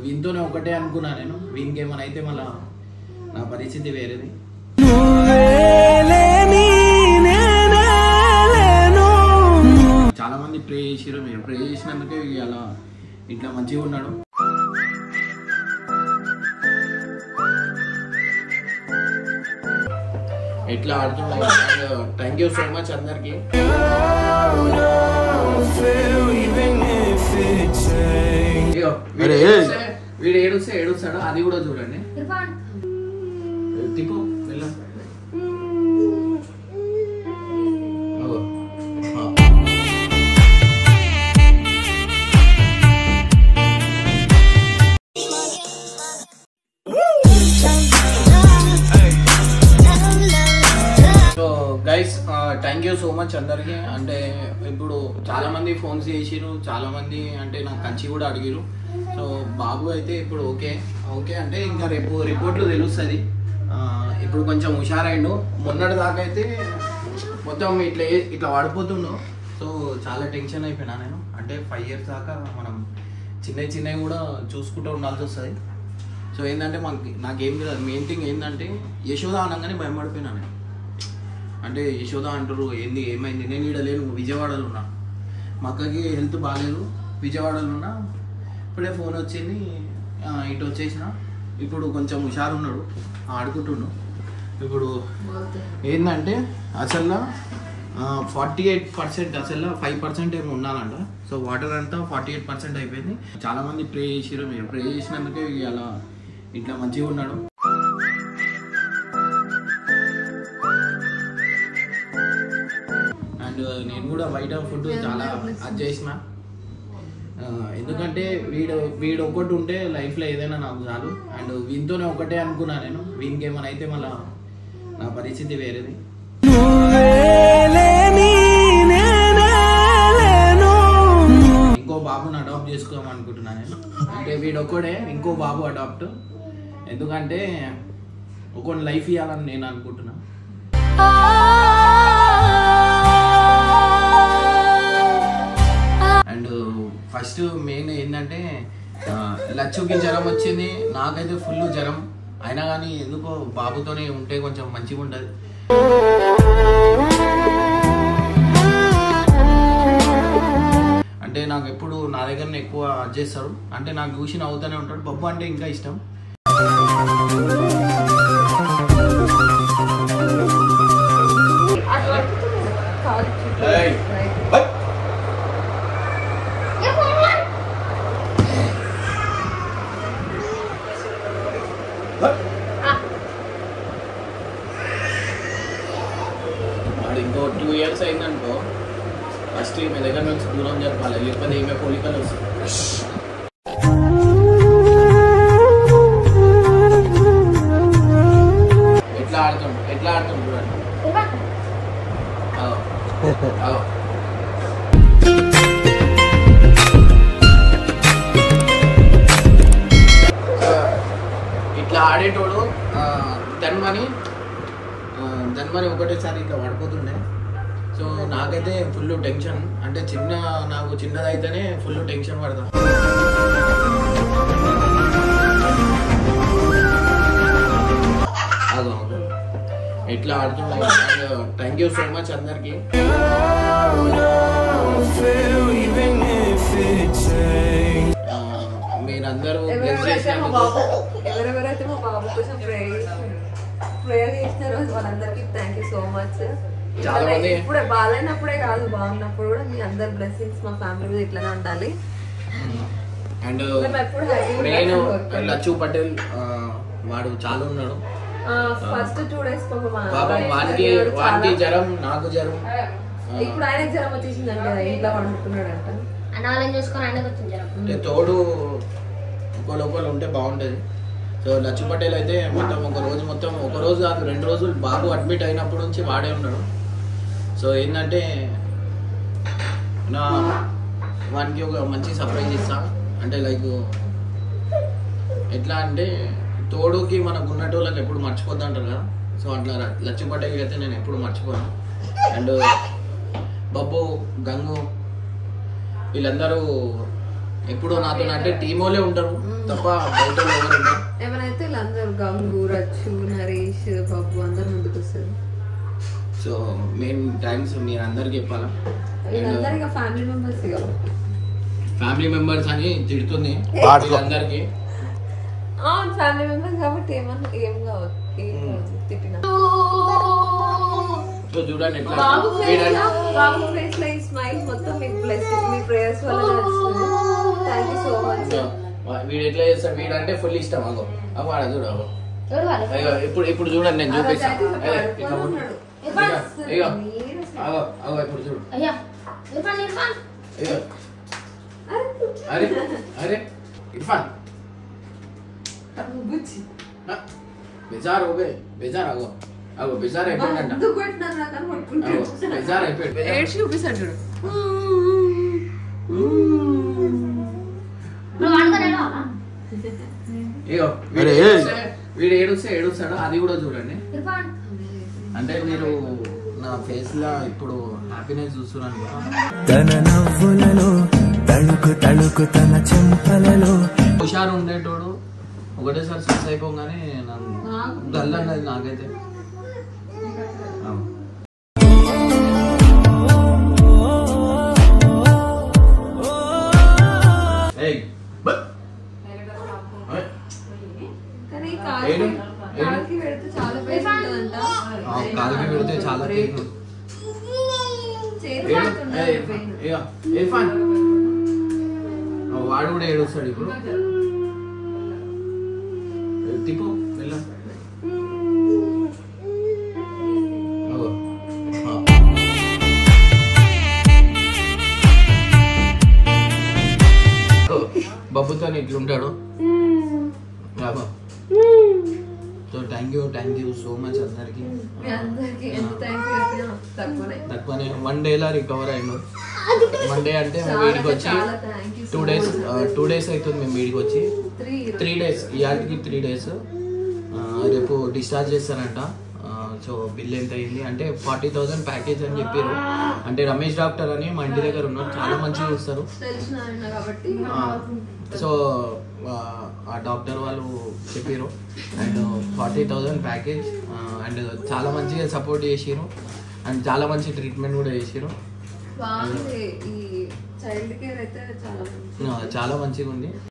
వీనితోనే ఒకటే అనుకున్నా నేను వీనికి ఏమైనా అయితే మళ్ళా నా పరిస్థితి వేరేది చాలా మంది ప్రే చేసిరు మీరు ప్రే చేసినందుకే అలా ఇట్లా మంచిగా ఉన్నాడు ఎట్లా ఆడుతున్నాడు థ్యాంక్ యూ సో మచ్ అందరికి ఇగో, వీడు అరే. ఏడుస్తే- వీడు ఏడుస్తే ఏడుస్తాడు అది కూడా చూడండి తిప్పు వెళ్ళు. అగో. ఆ. So guys thank you so much అందరికి అంటే ఇప్పుడు చాలా మంది ఫోన్స్ చేసిరు చాలా మంది అంటే నాకు కంచి కూడా అడిగిరు సో బాబు అయితే ఇప్పుడు ఓకే ఓకే అంటే ఇంకా రేపు రిపోర్ట్లు తెలుస్తుంది ఇప్పుడు కొంచెం హుషారైండు మొన్నటి దాకా అయితే మొత్తం ఇట్లా ఏ- ఇట్లా పడిపోతుండు సో చాలా టెన్షన్ అయిపోయినా నేను అంటే ఫైవ్ ఇయర్స్ దాకా మనం చిన్న చిన్నవి కూడా చూసుకుంటూ ఉండాల్సి వస్తుంది సో ఏంటంటే మాకు నాకేం తెలియదు మెయిన్ థింగ్ ఏంటంటే యశోద అనగానే భయపడిపోయినా నేను అంటే యశోద అంటారు ఏంది ఏమైంది నేను ఇక్కడ లేను విజయవాడలో ఉన్నా మా అక్కకి హెల్త్ బాగాలేదు విజయవాడలో ఉన్నా ఇప్పుడే ఫోన్ వచ్చింది ఆ, ఇటు వచ్చేసిన ఇప్పుడు కొంచెం హుషారు ఉన్నాడు ఆడుకుంటుండు ఇప్పుడు ఏంటంటే అసలు ఫార్టీ ఎయిట్ పర్సెంట్ అసలు ఫైవ్ పర్సెంట్ ఏమో ఉన్నానంట సో వాటర్ అంతా ఫార్టీ ఎయిట్ పర్సెంట్ అయిపోయింది చాలా మంది ప్రే చేసిరు మీరు ప్రే చేసినందుకే అలా ఇట్లా మంచిగా ఉన్నాడు అండ్ నేను కూడా బయట ఫుడ్ చాలా అది చేసిన ఆ, ఎందుకంటే వీడు వీడు ఒక్కటి ఉంటే లైఫ్లో ఏదైనా నాకు చాలు అండ్ వీనితోనే ఒకటే అనుకున్నా నేను వీనికి ఏమైనా అయితే మళ్ళా నా పరిస్థితి వేరేది ఇంకో బాబుని అడాప్ట్ చేసుకోదాం అనుకుంటున్నా నేను అంటే వీడు ఒక్కడే ఇంకో బాబు అడాప్ట్ ఎందుకంటే ఒకటి లైఫ్ ఇవ్వాలని నేను అనుకుంటున్నా అండ్ ఫస్ట్ మెయిన్ ఏంటంటే ఆ, లచ్చుకి జ్వరం వచ్చింది నాకైతే ఫుల్ జ్వరం అయినా కానీ ఎందుకో బాబుతోనే ఉంటే కొంచెం మంచిగా ఉంటుంది అంటే నాకు ఎప్పుడు నా దగ్గరనే ఎక్కువ అది చేస్తాడు అంటే నాకు చూసి నవ్వుతూనే ఉంటాడు బొబ్బు అంటే ఇంకా ఇష్టం వాడు ఇంకో టూ ఇయర్స్ అయిందనుకో ఫస్ట్ ఈమె దగ్గర నుంచి దూరం జరపాలి లేకపోతే ఈమె పోలికలు వస్తాయి ఎట్లా ఆడుతాం ఎట్లా ఆడుతాం చూడండి అగో. అగో. సో, ఇట్లా ఆడేటోడు ఆ, ధన్మని ఆ, ధన్మని ఒకటేసారి ఇట్లా పడిపోతుండే సో నాకైతే ఫుల్ టెన్షన్ అంటే చిన్న నాకు చిన్నదైతేనే ఫుల్ టెన్షన్ పడతాం అదో ఎట్లా ఆడుతున్నాయి థ్యాంక్ యూ సో మచ్ అందరికి మీరందరూ బ్లెస్ ఎవరెవరైతే మా చేసినందుకు బాబు ఎవరెవరైతే మా బాబు కోసం ప్రేయర్ ప్రేయర్ చేసినారో వాళ్ళందరికీ థ్యాంక్ యూ సో మచ్ చాలా మంది- ఇప్పుడే బాగాలేనప్పుడే కాదు బాగున్నప్పుడు కూడా మీ అందరి బ్లెస్సింగ్స్ మా ఫ్యామిలీ మీద ఇట్లానే ఉండాలి అండ్ మేము ఎప్పుడు happy గా నేను ఉండాలని లచ్చు పటేల్ ఆ, వాడు చాలా ఉన్నాడు ఫస్ట్ టూ డేస్ పాపం వానికి వానికి జ్వరం నాకు జ్వరం ఇప్పుడు ఆయనకి జ్వరం వచ్చేసిందండి కదా ఇంట్లో వండుకున్నాడంట అనాలని చూసుకొని ఆయనకు వచ్చింది జ్వరం అంటే తోడు ఒక లోపల ఉంటే బాగుంటుంది సో లచ్చు పటేల్ అయితే మొత్తం ఒక రోజు మొత్తం ఒక రోజు కాదు రెండు రోజులు బాబు అడ్మిట్ అయినప్పటి నుంచి వాడే ఉన్నాడు సో ఏంటంటే నా వానికి ఒక మంచి సర్ప్రైజ్ ఇస్తా అంటే లైక్ ఎట్లా అంటే తోడుకి మనకు ఉన్నటోళ్ళకి ఎప్పుడు మర్చిపోద్దా అంటారు కదా సో అట్లా లచ్చు పటేల్ అయితే నేను ఎప్పుడు మర్చిపోను అండ్ బబ్బు గంగు వీళ్ళందరూ ఎప్పుడు నాతో అంటే టీం వాళ్ళే ఉంటారు తప్ప బయట వాళ్ళు ఎవరు ఉండరు ఏమైనా వీళ్ళందరూ గంగు రచ్చు నరేష్ బాబు అందరు ముందుకు వస్తారు సో మెయిన్ థ్యాంక్స్ మీరు అందరికి చెప్పాలా వీళ్ళందరూ ఇక ఫ్యామిలీ మెంబర్స్ ఇక ఫ్యామిలీ మెంబర్స్ అని తిడుతుంది వాడుకో. అందరికి ఫ్యామిలీ మెంబర్స్ కాబట్టి ఏమన్నా ఏం కావద్దు ఏం కావద్దు తిట్టినా సో చూడండి ఎట్లా బాబు ఫేస్ వీడంటే- బాబు ఫేస్ లో ఈ స్మైల్ మొత్తం మీకు బ్లెస్సింగ్ మీ ప్రేయర్స్ వల్ల నడుస్తుంది thank you so much so, వీడు ఎట్లా చేస్తాడు వీడంటే ఫుల్ ఇష్టం అగో అగో ఆడ చూడు అగో ఎవరు వాళ్ళు అయ్యో ఇప్పుడు ఇప్పుడు చూడండి నేను చూపిస్తాను ఇక ఉన్నాడు ఇగో అగో అగో ఇప్పుడు చూడు అయ్యా ఇర్ఫాన్ ఇర్ఫాన్ ఇగో అరే అరే ఇర్ఫాన్ బుజ్జి हाँ, బెజార్ हो गए బెజార్ అగో అగో బెజార్ అయిపోయిందంట ఎందుకు కొట్టినారు నాకు అని అగో పట్టుకుంటాడు బెజార్ అయిపోయింది ఏడ్చి చూపిస్తాడు చూడు నువ్వు వాడుకొని వెళ్ళావా ఇగో వీడు అరే. ఏడుస్తే- వీడు ఏడుస్తే ఏడుస్తాడు అది కూడా చూడండి ఇర్ఫాన్ అంటే మీరు నా ఫేస్ లో ఇప్పుడు హ్యాపీనెస్ చూస్తున్నాను కదా. తన నవ్వులలో తళుకు తళుకు తన చెంపలలో హుషారు ఉండేటోడు ఒకటేసారి సక్సెస్ అయిపోగానే డల్ అన్నది నాకైతే అవును. ఏయ్, బ- ఏయ్, కానీ ఏడు? కాలుకి ఏడు? కాలుకి పెడితే చాలా పెయిన్ ఉంటుందంట ఆ, కాలుకి పెడితే చాలా పెయిన్ చేతి ఏడు? పడుతుండే ఏయ్, పెయిన్ ఇగో, ఇర్ఫాన్. ఆ, వాడు కూడా ఏడుస్తాడు ఇప్పుడు తిప్పు వెళ్ళు. అగో. ఆ. ఓ, బబ్బుతో ఇట్లుంటాడు అగో. So thank you thank you so much అందరికి మీ అందరికి ఎంత థ్యాంక్ యూ చెప్పినా తక్కువనే తక్కువనే వన్ డేలా రికవర్ అయ్యిండు వన్ డే అంటే మేము చాలా వీడికి వచ్చి చాలా thank you two days two days అవుతుంది మేము వీడికి వచ్చి త్రీ త్రీ డేస్ ఇవాటికి త్రీ డేస్ రేపు డిశ్చార్జ్ చేస్తారంట సో బిల్ ఎంత అయింది అంటే ఫార్టీ థౌసండ్ ప్యాకేజ్ అని చెప్పారు అంటే రమేష్ డాక్టర్ అని మా ఇంటి దగ్గర ఉన్నారు చాలా మంచిగా చూస్తారు తెలిసిన ఆయన కాబట్టి సో ఆ డాక్టర్ వాళ్ళు చెప్పారు and forty thousand package and చాలా మంచిగా సపోర్ట్ చేసిరు అండ్ చాలా మంచి ట్రీట్మెంట్ కూడా చేసిరు బాగుంది ఈ చైల్డ్ కేర్ అయితే చాలా మంచి చాలా మంచిగా ఉంది